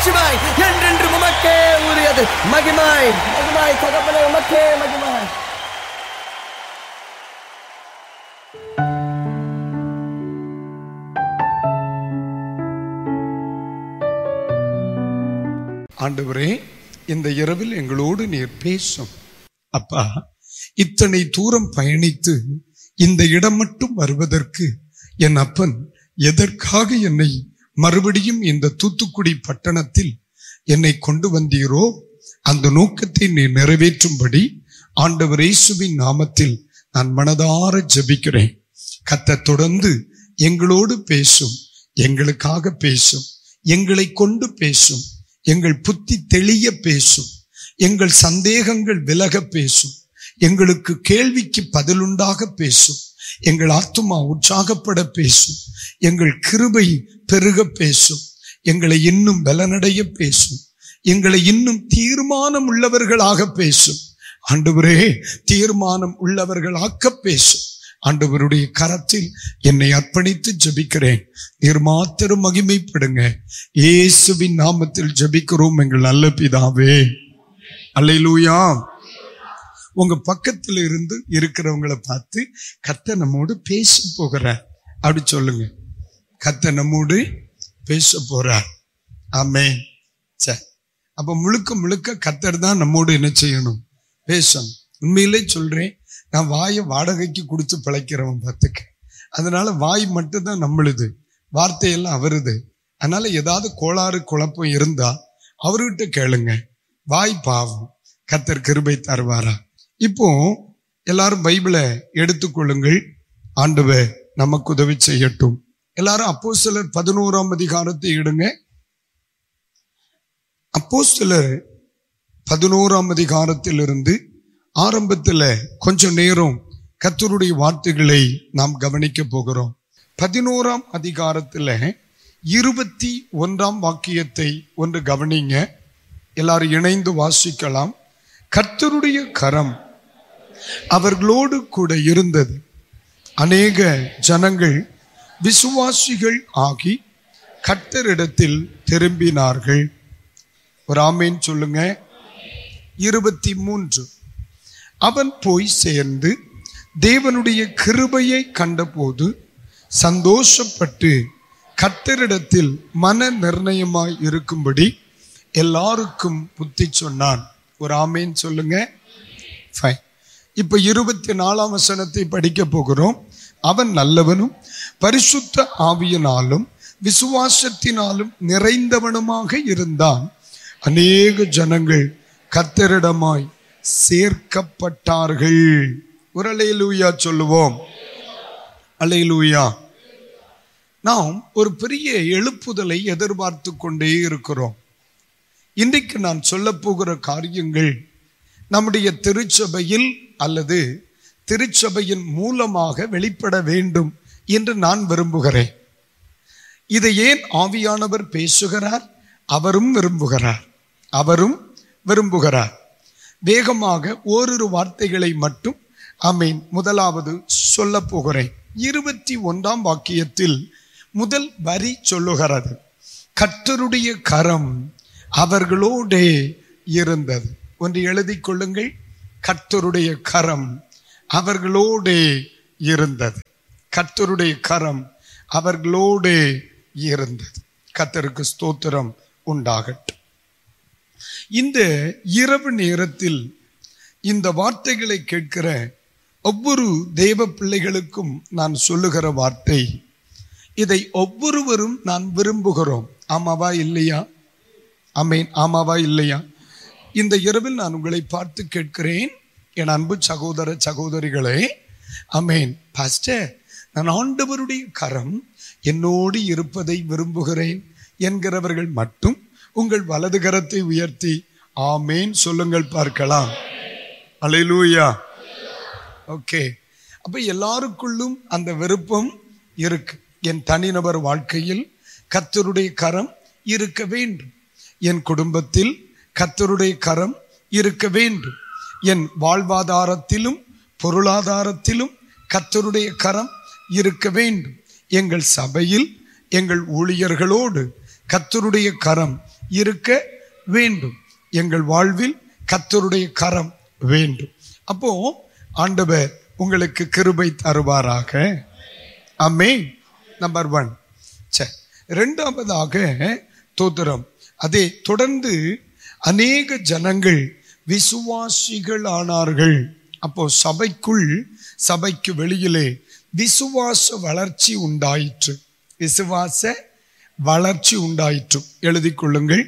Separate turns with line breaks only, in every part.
மாட்சிமாய் என்றென்று உமக்கே உரியது மகிமாய் மகிமாய் தகப்பனே உமக்கே மகிமாய்
ஆண்டவரே இந்த இரவில் எங்களோடு நீர் பேசும் அப்பா இத்தனை தூரம் பயணித்து இந்த இடம் மட்டும் வருவதற்கு என் அப்பன் எதற்காக என்னை மறுபடியும் இந்த தூத்துக்குடி பட்டணத்தில் என்னை கொண்டு வந்தீரோ அந்த நோக்கத்தை நீ நிறைவேற்றும்படி ஆண்டவர் இயேசுவின் நாமத்தில் நான் மனதார ஜெபிக்கிறேன் கத்த தொடர்ந்து எங்களோடு பேசும் எங்களுக்காக பேசும் எங்களை கொண்டு பேசும் எங்கள் புத்தி தெளிய பேசும் எங்கள் சந்தேகங்கள் விலக பேசும் எங்களுக்கு கேள்விக்கு பதிலுண்டாக பேசும் எங்கள் ஆத்துமா உற்சாகப்பட பேசும் எங்கள் கிருபை பெருக பேசும் எங்களை இன்னும் பலனடைய பேசும் எங்களை இன்னும் தீர்மானம் உள்ளவர்களாக பேசும் ஆண்டவரே தீர்மானம் உள்ளவர்களாக்க பேசும் ஆண்டவருடைய கரத்தில் என்னை அர்ப்பணித்து ஜெபிக்கிறேன் நீர் மாத்திரம் மகிமைப்படுங்க இயேசுவின் நாமத்தில் ஜெபிக்கிறோம் எங்கள் நல்ல பிதாவே அல்லேலூயா உங்க பக்கத்துல இருந்து இருக்கிறவங்களை பார்த்து கத்த நம்மோடு பேச போகிறார் அப்படி சொல்லுங்க கத்த நம்மோடு பேச போறார் ஆமே சரி அப்ப முழுக்க முழுக்க கத்தர் தான் நம்மோடு என்ன செய்யணும் பேசணும் உண்மையிலே சொல்றேன் நான் வாயை வாடகைக்கு கொடுத்து பிழைக்கிறவன் பார்த்துக்க அதனால வாய் மட்டும்தான் நம்மளுது வார்த்தையெல்லாம் அவருது அதனால ஏதாவது கோளாறு குழப்பம் இருந்தா அவர்கிட்ட கேளுங்க வாய் பாவம் கத்தர் கிருபை தருவாரா இப்போ எல்லாரும் பைபிளை எடுத்துக்கொள்ளுங்கள் ஆண்டவர் நமக்கு உதவி செய்யட்டும் எல்லாரும் அப்போ சிலர் பதினோராம் அதிகாரத்தை எடுங்க அப்போ சிலர் பதினோராம் அதிகாரத்திலிருந்து ஆரம்பத்தில் கொஞ்ச நேரம் கத்தருடைய வார்த்தைகளை நாம் கவனிக்க போகிறோம் பதினோராம் அதிகாரத்தில் இருபத்தி ஒன்றாம் வாக்கியத்தை ஒன்று கவனிங்க எல்லாரும் இணைந்து வாசிக்கலாம் கர்த்தருடைய கரம் அவர்களோடு கூட இருந்தது அநேக ஜனங்கள் விசுவாசிகள் ஆகி கர்த்தரிடத்தில் திரும்பினார்கள் ஒரு ஆமேன் சொல்லுங்க இருபத்தி மூன்று அவன் போய் சேர்ந்து தேவனுடைய கிருபையை கண்டபோது சந்தோஷப்பட்டு கர்த்தரிடத்தில் மன நிர்ணயமாய் இருக்கும்படி எல்லாருக்கும் புத்தி சொன்னான் ஒரு ஆமேன் சொல்லுங்க ஃபைன் இப்ப இருபத்தி நாலாம் வசனத்தை படிக்க போகிறோம் அவன் நல்லவனும் பரிசுத்த ஆவியினாலும் விசுவாசத்தினாலும் நிறைந்தவனுமாக இருந்தான் அநேக ஜனங்கள் கத்தரிடமாய் சேர்க்கப்பட்டார்கள் ஒரு அலையிலூயா சொல்லுவோம் அலையிலூயா நாம் ஒரு பெரிய எழுப்புதலை எதிர்பார்த்து கொண்டே இருக்கிறோம் இன்றைக்கு நான் சொல்ல போகிற காரியங்கள் நம்முடைய திருச்சபையில் அல்லது திருச்சபையின் மூலமாக வெளிப்பட வேண்டும் என்று நான் விரும்புகிறேன் இதை ஏன் ஆவியானவர் பேசுகிறார் அவரும் விரும்புகிறார் அவரும் விரும்புகிறார் வேகமாக ஓரிரு வார்த்தைகளை மட்டும் அமீன் முதலாவது சொல்ல போகிறேன் இருபத்தி ஒன்றாம் வாக்கியத்தில் முதல் வரி சொல்லுகிறது கர்த்தருடைய கரம் அவர்களோடே இருந்தது ஒன்று எழுதிக் கொள்ளுங்கள் கர்த்தருடைய கரம் அவர்களோடே இருந்தது கர்த்தருடைய கரம் அவர்களோடே இருந்தது கர்த்தருக்கு ஸ்தோத்திரம் உண்டாகட்டும் இந்த இரவு நேரத்தில் இந்த வார்த்தைகளை கேட்கிற ஒவ்வொரு தேவ பிள்ளைகளுக்கும் நான் சொல்லுகிற வார்த்தை இதை ஒவ்வொருவரும் நான் விரும்புகிறோம் ஆமாவா இல்லையா அமேன் ஆமாவா இல்லையா இந்த இரவில் நான் உங்களை பார்த்து கேட்கிறேன் என் அன்பு சகோதர சகோதரிகளே அமேன் பாஸ்டர் நான் ஆண்டவருடைய கரம் என்னோடு இருப்பதை விரும்புகிறேன் என்கிறவர்கள் மட்டும் உங்கள் வலது கரத்தை உயர்த்தி ஆமேன் சொல்லுங்கள் பார்க்கலாம் அலையிலூயா ஓகே அப்ப எல்லாருக்குள்ளும் அந்த விருப்பம் இருக்கு என் தனிநபர் வாழ்க்கையில் கத்தருடைய கரம் இருக்க வேண்டும் என் குடும்பத்தில் கத்தருடைய கரம் இருக்க வேண்டும் என் வாழ்வாதாரத்திலும் பொருளாதாரத்திலும் கத்தருடைய கரம் இருக்க வேண்டும் எங்கள் சபையில் எங்கள் ஊழியர்களோடு கத்தருடைய கரம் இருக்க வேண்டும் எங்கள் வாழ்வில் கர்த்தருடைய கரம் வேண்டும் அப்போ ஆண்டவர் உங்களுக்கு கிருபை தருவாராக அம்மே நம்பர் ஒன் சரி ரெண்டாவதாக தோத்திரம் அதே தொடர்ந்து அநேக ஜனங்கள் விசுவாசிகள் ஆனார்கள் அப்போ சபைக்குள் சபைக்கு வெளியிலே விசுவாச வளர்ச்சி உண்டாயிற்று விசுவாச வளர்ச்சி உண்டாயிற்று எழுதிக் கொள்ளுங்கள்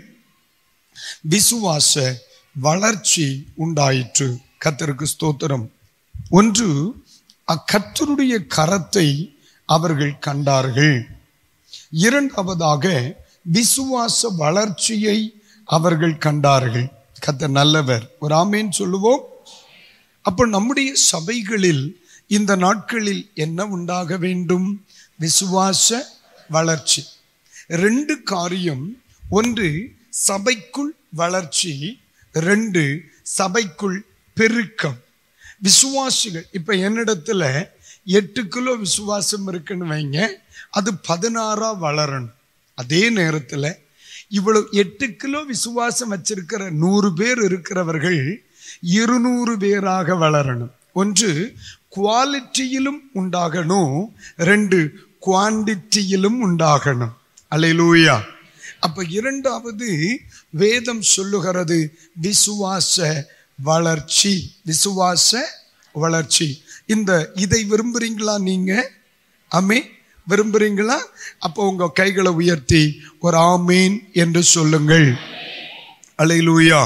விசுவாச வளர்ச்சி உண்டாயிற்று கத்தருக்கு ஸ்தோத்திரம் ஒன்று அக்கத்தருடைய கரத்தை அவர்கள் கண்டார்கள் இரண்டாவதாக விசுவாச வளர்ச்சியை அவர்கள் கண்டார்கள் கத்த நல்லவர் ஒரு ஆமேன் சொல்லுவோம் அப்ப நம்முடைய சபைகளில் இந்த நாட்களில் என்ன உண்டாக வேண்டும் விசுவாச வளர்ச்சி ரெண்டு காரியம் ஒன்று சபைக்குள் வளர்ச்சி ரெண்டு சபைக்குள் பெருக்கம் விசுவாசிகள் இப்ப என்னிடத்துல எட்டு கிலோ விசுவாசம் இருக்குன்னு வைங்க அது பதினாறா வளரணும் அதே நேரத்துல இவ்வளவு எட்டு கிலோ விசுவாசம் வச்சிருக்கிற நூறு பேர் இருக்கிறவர்கள் இருநூறு பேராக வளரணும் ஒன்று குவாலிட்டியிலும் உண்டாகணும் ரெண்டு குவான்டிட்டியிலும் உண்டாகணும் அலையிலூயா அப்ப இரண்டாவது வேதம் சொல்லுகிறது விசுவாச வளர்ச்சி விசுவாச வளர்ச்சி இந்த இதை விரும்புறீங்களா நீங்க அமே விரும்புறீங்களா அப்போ உங்க கைகளை உயர்த்தி ஒரு ஆமீன் என்று சொல்லுங்கள் அலையிலூயா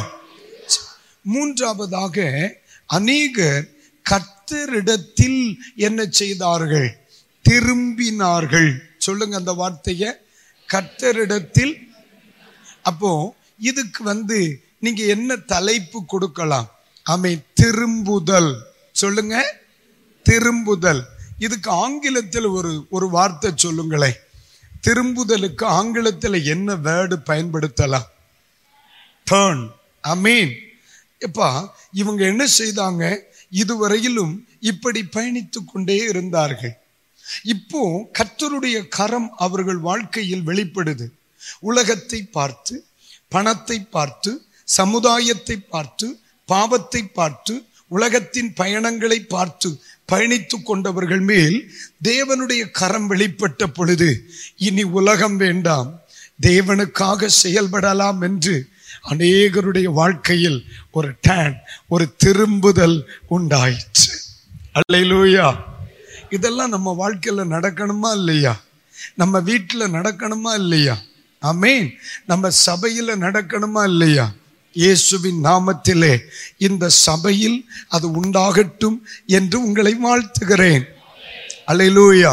மூன்றாவதாக அநேகர் கர்த்தரிடத்தில் என்ன செய்தார்கள் திரும்பினார்கள் சொல்லுங்க அந்த வார்த்தைய கர்த்தரிடத்தில் அப்போ இதுக்கு வந்து நீங்க என்ன தலைப்பு கொடுக்கலாம் ஆமை திரும்புதல் சொல்லுங்க திரும்புதல் இதுக்கு ஆங்கிலத்தில் ஒரு ஒரு வார்த்தை சொல்லுங்களேன் திரும்புதலுக்கு ஆங்கிலத்தில் என்ன வேர்டு பயன்படுத்தலாம் டேர்ன் அமீன் எப்பா இவங்க என்ன செய்தாங்க இதுவரையிலும் இப்படி பயணித்து கொண்டே இருந்தார்கள் இப்போ கர்த்தருடைய கரம் அவர்கள் வாழ்க்கையில் வெளிப்படுது உலகத்தை பார்த்து பணத்தை பார்த்து சமுதாயத்தை பார்த்து பாவத்தை பார்த்து உலகத்தின் பயணங்களை பார்த்து பயணித்து கொண்டவர்கள் மேல் தேவனுடைய கரம் வெளிப்பட்ட பொழுது இனி உலகம் வேண்டாம் தேவனுக்காக செயல்படலாம் என்று அநேகருடைய வாழ்க்கையில் ஒரு டேன் ஒரு திரும்புதல் உண்டாயிற்று அல்லையிலூயா இதெல்லாம் நம்ம வாழ்க்கையில நடக்கணுமா இல்லையா நம்ம வீட்டில் நடக்கணுமா இல்லையா ஆமேன் நம்ம சபையில நடக்கணுமா இல்லையா இயேசுவின் நாமத்திலே இந்த சபையில் அது உண்டாகட்டும் என்று உங்களை வாழ்த்துகிறேன் அலையிலூயா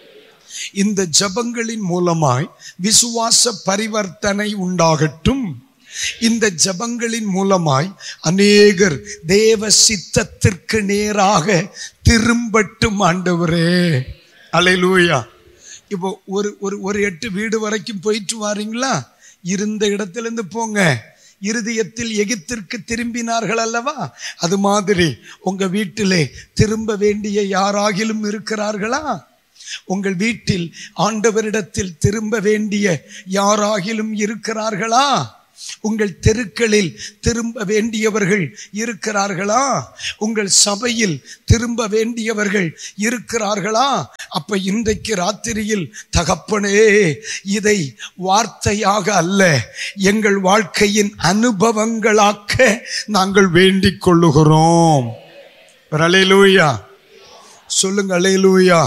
இந்த ஜபங்களின் மூலமாய் விசுவாச பரிவர்த்தனை உண்டாகட்டும் இந்த ஜபங்களின் மூலமாய் அநேகர் தேவ சித்தத்திற்கு நேராக திரும்பட்டும் ஆண்டவரே அலையிலூயா இப்போ ஒரு ஒரு ஒரு எட்டு வீடு வரைக்கும் போயிட்டு வாரீங்களா இருந்த இடத்துல இருந்து போங்க இருதயத்தில் எகிப்திற்கு திரும்பினார்கள் அல்லவா அது மாதிரி உங்க வீட்டிலே திரும்ப வேண்டிய யாராகிலும் இருக்கிறார்களா உங்கள் வீட்டில் ஆண்டவரிடத்தில் திரும்ப வேண்டிய யாராகிலும் இருக்கிறார்களா உங்கள் தெருக்களில் திரும்ப வேண்டியவர்கள் இருக்கிறார்களா உங்கள் சபையில் திரும்ப வேண்டியவர்கள் இருக்கிறார்களா அப்ப இன்றைக்கு ராத்திரியில் தகப்பனே இதை வார்த்தையாக அல்ல எங்கள் வாழ்க்கையின் அனுபவங்களாக்க நாங்கள் வேண்டிக் கொள்ளுகிறோம் அலையிலூயா சொல்லுங்க அலையிலூயா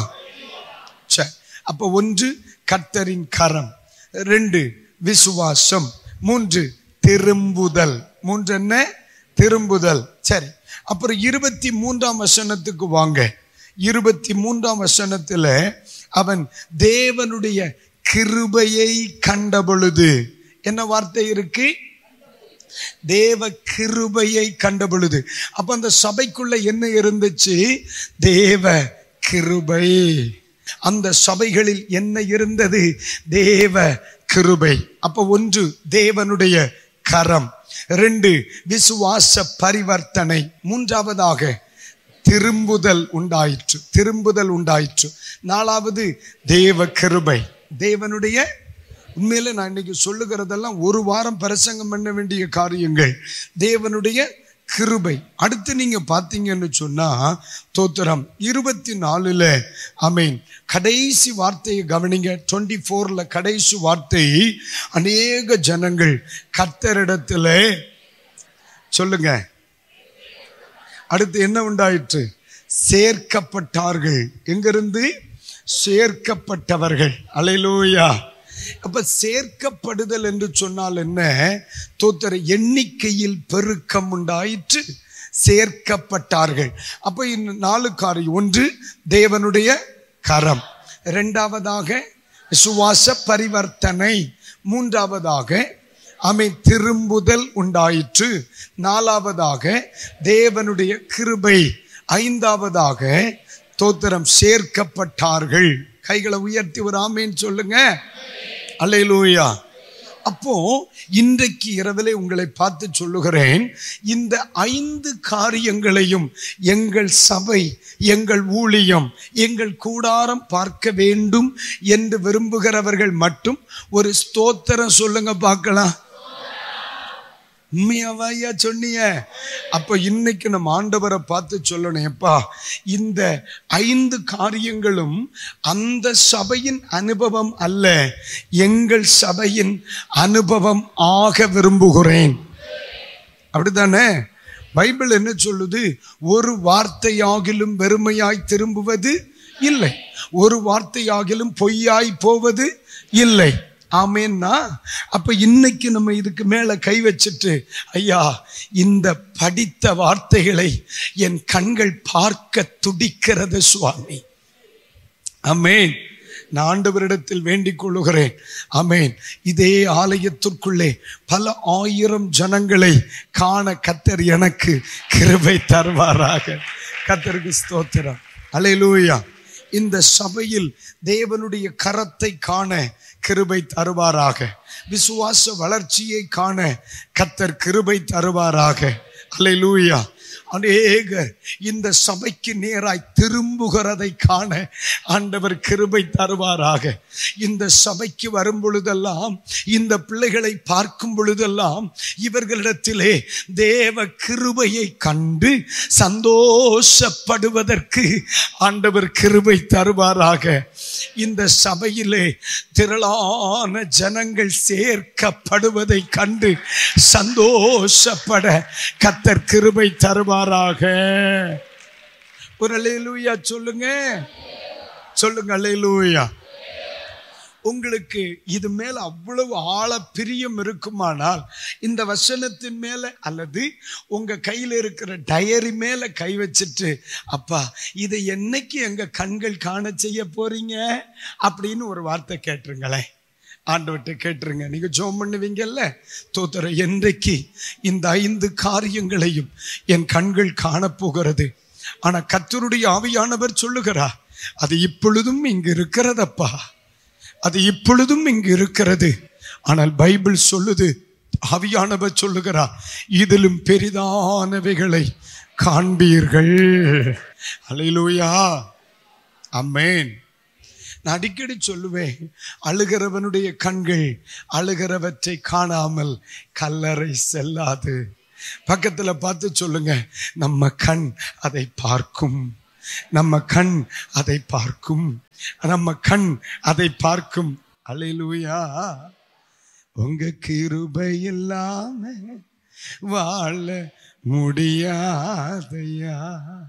சரி அப்ப ஒன்று கர்த்தரின் கரம் ரெண்டு விசுவாசம் மூன்று திரும்புதல் மூன்று என்ன திரும்புதல் சரி அப்புறம் இருபத்தி மூன்றாம் வசனத்துக்கு வாங்க இருபத்தி மூன்றாம் வசனத்துல அவன் தேவனுடைய கிருபையை கண்ட பொழுது என்ன வார்த்தை இருக்கு தேவ கிருபையை கண்ட பொழுது அப்ப அந்த சபைக்குள்ள என்ன இருந்துச்சு தேவ கிருபை அந்த சபைகளில் என்ன இருந்தது தேவ கிருபை அப்ப ஒன்று தேவனுடைய கரம் ரெண்டு விசுவாச பரிவர்த்தனை மூன்றாவதாக திரும்புதல் உண்டாயிற்று திரும்புதல் உண்டாயிற்று நாலாவது தேவ கிருபை தேவனுடைய உண்மையில நான் இன்னைக்கு சொல்லுகிறதெல்லாம் ஒரு வாரம் பிரசங்கம் பண்ண வேண்டிய காரியங்கள் தேவனுடைய கிருபை அடுத்து நீங்க பார்த்தீங்கன்னு சொன்னா தோத்திரம் இருபத்தி நாலுல அமீன் கடைசி வார்த்தையை கவனிங்க டுவெண்ட்டி ஃபோர்ல கடைசி வார்த்தை அநேக ஜனங்கள் கத்தரிடத்துல சொல்லுங்க அடுத்து என்ன உண்டாயிற்று சேர்க்கப்பட்டார்கள் எங்கிருந்து சேர்க்கப்பட்டவர்கள் அலையிலூயா அப்ப சேர்க்கப்படுதல் என்று சொன்னால் என்ன தோத்தர எண்ணிக்கையில் பெருக்கம் உண்டாயிற்று சேர்க்கப்பட்டார்கள் அப்ப இந்த நாலு காரியம் ஒன்று தேவனுடைய கரம் இரண்டாவதாக சுவாச பரிவர்த்தனை மூன்றாவதாக அமை திரும்புதல் உண்டாயிற்று நாலாவதாக தேவனுடைய கிருபை ஐந்தாவதாக தோத்திரம் சேர்க்கப்பட்டார்கள் கைகளை உயர்த்தி ஒரு ஆமேன்னு சொல்லுங்க அல்லேலூயா அப்போ இன்றைக்கு இரவிலே உங்களை பார்த்து சொல்லுகிறேன் இந்த ஐந்து காரியங்களையும் எங்கள் சபை எங்கள் ஊழியம் எங்கள் கூடாரம் பார்க்க வேண்டும் என்று விரும்புகிறவர்கள் மட்டும் ஒரு ஸ்தோத்திரம் சொல்லுங்க பார்க்கலாம் உண்மையாவாயா சொன்னீங்க அப்ப இன்னைக்கு நம்ம ஆண்டவரை பார்த்து சொல்லணும் எப்பா இந்த ஐந்து காரியங்களும் அந்த சபையின் அனுபவம் அல்ல எங்கள் சபையின் அனுபவம் ஆக விரும்புகிறேன் அப்படித்தானே பைபிள் என்ன சொல்லுது ஒரு வார்த்தையாகிலும் வெறுமையாய் திரும்புவது இல்லை ஒரு வார்த்தையாகிலும் பொய்யாய் போவது இல்லை ஆமேன்னா அப்ப இன்னைக்கு நம்ம இதுக்கு மேல கை வச்சுட்டு ஐயா இந்த படித்த வார்த்தைகளை என் கண்கள் பார்க்க துடிக்கிறது சுவாமி அமேன் நான் ஆண்டவரிடத்தில் வேண்டிக் கொள்ளுகிறேன் அமேன் இதே ஆலயத்திற்குள்ளே பல ஆயிரம் ஜனங்களை காண கத்தர் எனக்கு கிருபை தருவாராக கத்தருக்கு ஸ்தோத்திரம் அலையிலூயா இந்த சபையில் தேவனுடைய கரத்தை காண கிருபை தருவாராக விசுவாச வளர்ச்சியை காண கத்தர் கிருபை தருவாராக அல்லேலூயா அநேகர் இந்த சபைக்கு நேராய் திரும்புகிறதை காண ஆண்டவர் கிருபை தருவாராக இந்த சபைக்கு வரும் பொழுதெல்லாம் இந்த பிள்ளைகளை பார்க்கும் பொழுதெல்லாம் இவர்களிடத்திலே தேவ கிருபையை கண்டு சந்தோஷப்படுவதற்கு ஆண்டவர் கிருபை தருவாராக இந்த சபையிலே திரளான ஜனங்கள் சேர்க்கப்படுவதை கண்டு சந்தோஷப்பட கத்தர் கிருபை தருவாராக ஒரு அல்லேலூயா சொல்லுங்க சொல்லுங்க அல்லேலூயா உங்களுக்கு இது மேல அவ்வளவு ஆழ பிரியம் இருக்குமானால் இந்த வசனத்தின் மேல அல்லது உங்க கையில இருக்கிற டயரி மேல கை வச்சுட்டு அப்பா இதை என்னைக்கு எங்க கண்கள் காண செய்ய போறீங்க அப்படின்னு ஒரு வார்த்தை கேட்டுருங்களேன் ஆண்டவர்கிட்ட கேட்டுருங்க நீங்க ஜோம் பண்ணுவீங்கல்ல தோத்தர என்றைக்கு இந்த ஐந்து காரியங்களையும் என் கண்கள் காணப்போகிறது ஆனா கத்தருடைய ஆவியானவர் சொல்லுகிறார் அது இப்பொழுதும் இங்கு இருக்கிறதப்பா அது இப்பொழுதும் இங்கு இருக்கிறது ஆனால் பைபிள் சொல்லுது ஆவியானவர் சொல்லுகிறார் இதிலும் பெரிதானவைகளை காண்பீர்கள் அலையிலூயா அம்மேன் நான் அடிக்கடி சொல்லுவேன் அழுகிறவனுடைய கண்கள் அழுகிறவற்றை காணாமல் கல்லறை செல்லாது பக்கத்துல பார்த்து சொல்லுங்க நம்ம கண் அதை பார்க்கும் நம்ம கண் அதை பார்க்கும் நம்ம கண் அதை பார்க்கும் அலையிலூயா உங்க கிருபை இல்லாம வாழ முடியாதையா